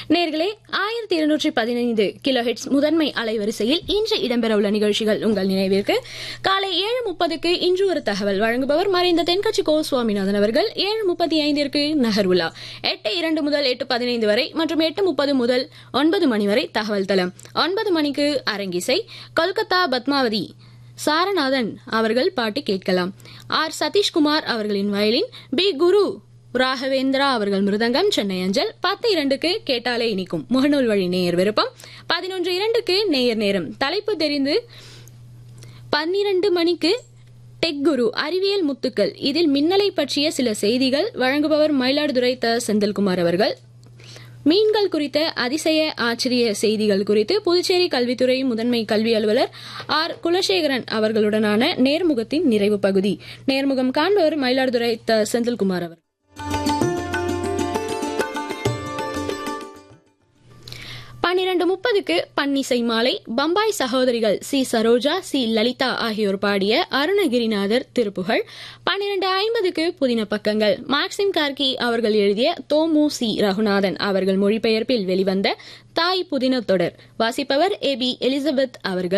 நேர்களே ஆயிரத்தி இருநூற்றி பதினைந்து கிலோ ஹெட்ஸ் முதன்மை அலைவரிசையில் இன்று இடம்பெறவுள்ள நிகழ்ச்சிகள் உங்கள் நினைவிற்கு காலை ஏழு முப்பதுக்கு இன்று ஒரு தகவல் வழங்குபவர் மறைந்த தென்கட்சி கோ சுவாமிநாதன் அவர்கள் ஏழு முப்பத்தி ஐந்திற்கு நகர்வுலா எட்டு இரண்டு முதல் எட்டு பதினைந்து வரை மற்றும் எட்டு முப்பது முதல் ஒன்பது மணி வரை தகவல் தளம் ஒன்பது மணிக்கு அரங்கிசை கொல்கத்தா பத்மாவதி சாரநாதன் அவர்கள் பாட்டு கேட்கலாம் ஆர் சதீஷ்குமார் அவர்களின் வயலின் பி குரு ராகவேந்திரா அவர்கள் மிருதங்கம் சென்னை அஞ்சல் பத்து இரண்டுக்கு கேட்டாலே இனிக்கும் முகநூல் வழி நேயர் விருப்பம் பதினொன்று இரண்டுக்கு நேயர் நேரம் தலைப்பு தெரிந்து பன்னிரண்டு மணிக்கு டெக் குரு அறிவியல் முத்துக்கள் இதில் மின்னலை பற்றிய சில செய்திகள் வழங்குபவர் மயிலாடுதுறை த செந்தில்குமார் அவர்கள் மீன்கள் குறித்த அதிசய ஆச்சரிய செய்திகள் குறித்து புதுச்சேரி கல்வித்துறை முதன்மை கல்வி அலுவலர் ஆர் குலசேகரன் அவர்களுடனான நேர்முகத்தின் நிறைவு பகுதி நேர்முகம் காண்பவர் மயிலாடுதுறை த செந்தில்குமார் அவர் பன்னிரண்டு முப்பதுக்கு பன்னிசை மாலை பம்பாய் சகோதரிகள் சி சரோஜா சி லலிதா ஆகியோர் பாடிய அருணகிரிநாதர் திருப்புகழ் பன்னிரண்டு ஐம்பதுக்கு புதின பக்கங்கள் மார்க்சிம் கார்கி அவர்கள் எழுதிய தோமு சி ரகுநாதன் அவர்கள் மொழிபெயர்ப்பில் வெளிவந்த தாய் புதின தொடர் வாசிப்பவர் ஏ பி எலிசபெத் அவர்கள்